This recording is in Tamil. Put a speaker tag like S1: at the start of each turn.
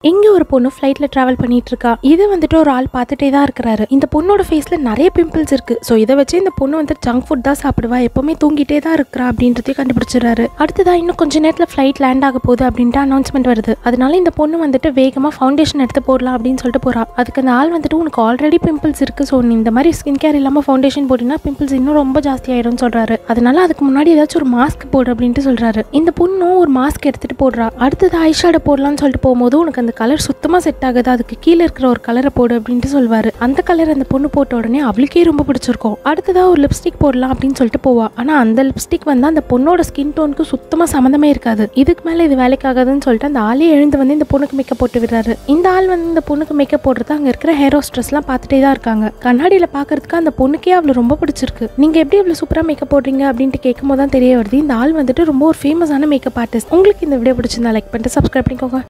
S1: இங்க ஒரு பொண்ணு ஃபிளைட்ல டிராவல் பண்ணிட்டு இருக்கா இதை வந்துட்டு ஒரு ஆள் பார்த்துட்டே தான் இருக்கிறாரு இந்த பொண்ணோட ஃபேஸ்ல நிறைய பிம்பிள்ஸ் இருக்கு ஸோ இதை வச்சு இந்த பொண்ணு வந்து ஜங்க் ஃபுட் தான் சாப்பிடுவா எப்பவுமே தூங்கிட்டே தான் இருக்கிறா அப்படின்றதையும் கண்டுபிடிச்சிடுறாரு அடுத்ததா இன்னும் கொஞ்ச நேரத்தில் ஃபிளைட் லேண்ட் ஆக போகுது அப்படின்ட்டு அனௌன்ஸ்மெண்ட் வருது அதனால இந்த பொண்ணு வந்துட்டு வேகமா ஃபவுண்டேஷன் எடுத்து போடலாம் அப்படின்னு சொல்லிட்டு போறா அதுக்கு அந்த ஆள் வந்துட்டு உனக்கு ஆல்ரெடி பிம்பிள்ஸ் இருக்கு ஸோ நீ இந்த மாதிரி ஸ்கின் கேர் இல்லாம ஃபவுண்டேஷன் போட்டினா பிம்பிள்ஸ் இன்னும் ரொம்ப ஜாஸ்தி ஆயிடும்னு சொல்றாரு அதனால அதுக்கு முன்னாடி ஏதாச்சும் ஒரு மாஸ்க் போடு அப்படின்ட்டு சொல்றாரு இந்த பொண்ணும் ஒரு மாஸ்க் எடுத்துட்டு போடுறா அடுத்தது ஐஷேடோ போடலாம்னு சொல்லிட்டு போகும்போது உனக்கு அந்த கலர் சுத்தமா செட் ஆகுது அதுக்கு கீழே இருக்கிற ஒரு கலரை போடு அப்படின்ட்டு சொல்வாரு அந்த கலர் அந்த பொண்ணு போட்ட உடனே அவளுக்கே ரொம்ப பிடிச்சிருக்கும் அடுத்ததா ஒரு லிப்ஸ்டிக் போடலாம் அப்படின்னு சொல்லிட்டு போவா ஆனா அந்த லிப்ஸ்டிக் வந்து அந்த பொண்ணோட ஸ்கின் டோனுக்கு சுத்தமா சம்மந்தமே இருக்காது இதுக்கு மேல இது வேலைக்கு ஆகாதுன்னு சொல்லிட்டு அந்த ஆளே எழுந்து வந்து இந்த பொண்ணுக்கு மேக்கப் போட்டு விடுறாரு இந்த ஆள் வந்து இந்த பொண்ணுக்கு மேக்கப் போடுறது அங்க இருக்கிற ஹேர் ஹோஸ்ட்ரஸ்லாம் பார்த்துட்டே தான் இருக்காங்க கண்ணாடியில பாக்குறதுக்கு அந்த பொண்ணுக்கே அவளை ரொம்ப பிடிச்சிருக்கு நீங்க எப்படி இவ்வளவு சூப்பரா மேக்கப் போடுறீங்க அப்படின்ட்டு கேட்கும் போது தான் தெரிய வருது இந்த ஆள் வந்துட்டு ரொம்ப ஒரு ஃபேமஸான மேக்கப் ஆர்டிஸ்ட் உங்களுக்கு இந்த வீடியோ பிடிச்சிருந்தா லைக் பண்ணிட்டு சப்ஸ்கிரைப் பண்ணிக்கோங்க